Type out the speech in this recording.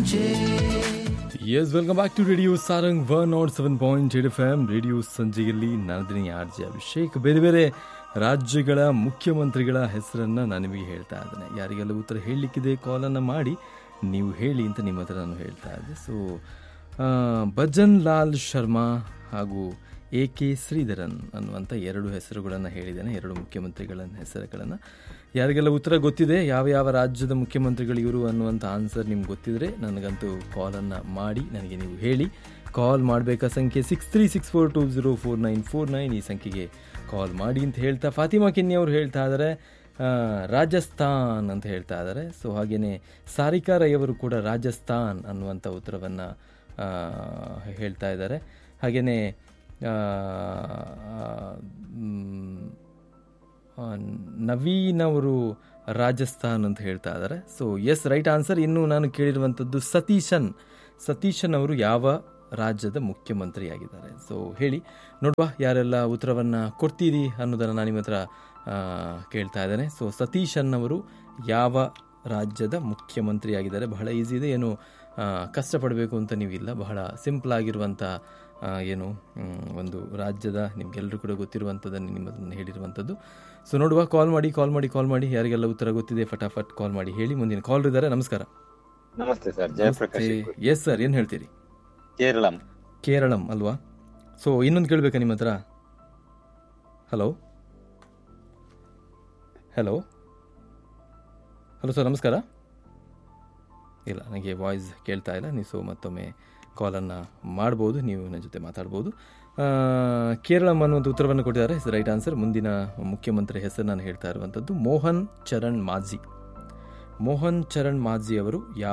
S welcome back to radio Sarang one nought seven point eight F M radio ಸಂಜೆಯಲ್ಲಿ ನಾನದಿನಿ R J Abhishek ಬೇರೆ ಬೇರೆ ರಾಜ್ಯಗಳ ಮುಖ್ಯಮಂತ್ರಿಗಳ ಹೆಸರನ್ನು ನಾನು ನಿಮಗೆ ಹೇಳ್ತಾ ಇದ್ದೇನೆ ಯಾರಿಗೆಲ್ಲ ಉತ್ತರ ಹೇಳಲಿಕ್ಕಿದೆ ಕಾಲನ್ನು ಮಾಡಿ ನೀವು ಹೇಳಿ ಅಂತ ನಿಮ್ಮ ಹತ್ರ ನಾನು ಹೇಳ್ತಾ ಇದ್ದೆ ಸೊ ಭಜನ್ ಲಾಲ್ ಶರ್ಮಾ ಹಾಗೂ ಎ ಕೆ ಶ್ರೀಧರನ್ ಅನ್ನುವಂಥ ಎರಡು ಹೆಸರುಗಳನ್ನು ಹೇಳಿದ್ದೇನೆ ಎರಡು ಮುಖ್ಯಮಂತ್ರಿಗಳ ಹೆಸರುಗಳನ್ನು ಯಾರಿಗೆಲ್ಲ ಉತ್ತರ ಗೊತ್ತಿದೆ ಯಾವ ಯಾವ ರಾಜ್ಯದ ಮುಖ್ಯಮಂತ್ರಿಗಳು ಇವರು ಅನ್ನುವಂಥ ಆನ್ಸರ್ ನಿಮ್ಗೆ ಗೊತ್ತಿದ್ರೆ ನನಗಂತೂ ಕಾಲನ್ನು ಮಾಡಿ ನನಗೆ ನೀವು ಹೇಳಿ ಕಾಲ್ ಮಾಡಬೇಕಾ ಸಂಖ್ಯೆ six three six four two zero four nine four nine ಈ ಸಂಖ್ಯೆಗೆ ಕಾಲ್ ಮಾಡಿ ಅಂತ ಹೇಳ್ತಾ ಫಾತಿಮಾ ಕಿನ್ನಿ ಅವರು ಹೇಳ್ತಾ ಇದ್ದಾರೆ ಆ, ರಾಜಸ್ಥಾನ್ ಅಂತ ಹೇಳ್ತಾ ಇದ್ದಾರೆ ಸೊ ಹಾಗೆಯೇ ಸಾರಿಕಾ ರೈ ಅವರು ಕೂಡ ರಾಜಸ್ಥಾನ್ ಅನ್ನುವಂಥ ಉತ್ತರವನ್ನು ಹೇಳ್ತಾ ಇದ್ದಾರೆ ಹಾಗೆಯೇ ನವೀನ್ ಅವರು ರಾಜಸ್ಥಾನ್ ಅಂತ ಹೇಳ್ತಾ ಇದ್ದಾರೆ ಸೊ ಎಸ್ ರೈಟ್ ಆನ್ಸರ್ ಇನ್ನು ನಾನು ಕೇಳಿರುವಂಥದ್ದು ಸತೀಶನ್ ಸತೀಶನ್ ಅವರು ಯಾವ ರಾಜ್ಯದ ಮುಖ್ಯಮಂತ್ರಿಯಾಗಿದ್ದಾರೆ ಸೊ ಹೇಳಿ ನೋಡುವ ಯಾರೆಲ್ಲ ಉತ್ತರವನ್ನು ಕೊಡ್ತೀರಿ ಅನ್ನೋದನ್ನು ನಾನು ನಿಮ್ಮ ಹತ್ರ ಆ, ಕೇಳ್ತಾ ಇದ್ದೇನೆ ಸೊ ಸತೀಶನ್ ಅವರು ಯಾವ ರಾಜ್ಯದ ಮುಖ್ಯಮಂತ್ರಿಯಾಗಿದ್ದಾರೆ ಬಹಳ ಈಸಿ ಇದೆ ಏನು ಆ, ಕಷ್ಟಪಡಬೇಕು ಅಂತ ನೀವಿಲ್ಲ ಬಹಳ ಸಿಂಪಲ್ ಆಗಿರುವಂಥ ಆ, ಏನು ಮ್, ಒಂದು ರಾಜ್ಯದ ನಿಮಗೆಲ್ಲರೂ ಕೂಡ ಗೊತ್ತಿರುವಂಥದ್ದನ್ನು ನಿಮ್ಮದನ್ನು ಹೇಳಿರುವಂಥದ್ದು ಸೊ ನೋಡುವ ಕಾಲ್ ಮಾಡಿ ಕಾಲ್ ಮಾಡಿ ಕಾಲ್ ಮಾಡಿ ಯಾರಿಗೆಲ್ಲ ಉತ್ತರ ಗೊತ್ತಿದೆ ಫಟಾಫಟ್ ಕಾಲ್ ಮಾಡಿ ಹೇಳಿ ಮುಂದಿನ ಕಾಲ್ ಇದ್ದಾರೆ ನಮಸ್ಕಾರ ನಮಸ್ತೆ ಸರ್ ಜಯಪ್ರಕಾಶ್ ಎಸ್ ಸರ್ ಏನು ಹೇಳ್ತೀರಿ ಕೇರಳಂ ಕೇರಳಂ ಅಲ್ವಾ ಸೊ ಇನ್ನೊಂದು ಕೇಳಬೇಕಾ ನಿಮ್ಮ ಹತ್ರ ಹಲೋ ಹಲೋ ಹಲೋ ಸರ್ ನಮಸ್ಕಾರ ಇಲ್ಲ ನನಗೆ ವಾಯ್ಸ್ ಕೇಳ್ತಾ ಇಲ್ಲ ನೀವು ಸೊ ಮತ್ತೊಮ್ಮೆ ಕಾಲನ್ನು ಮಾಡ್ಬೋದು ನೀವು ನನ್ನ ಜೊತೆ ಮಾತಾಡ್ಬೋದು ಆ, ಕೇರಳಂ ಅನ್ನುವಂಥ ಉತ್ತರವನ್ನು ಕೊಟ್ಟಿದ್ದಾರೆ ರೈಟ್ ಆನ್ಸರ್ ಮುಂದಿನ ಮುಖ್ಯಮಂತ್ರಿ ಹೆಸರು ನಾನು ಹೇಳ್ತಾ ಇರುವಂಥದ್ದು ಮೋಹನ್ ಚರಣ್ ಮಾಝಿ ಮೋಹನ್ ಚರಣ್ ಮಾಝಿ ಅವರು ಯಾವ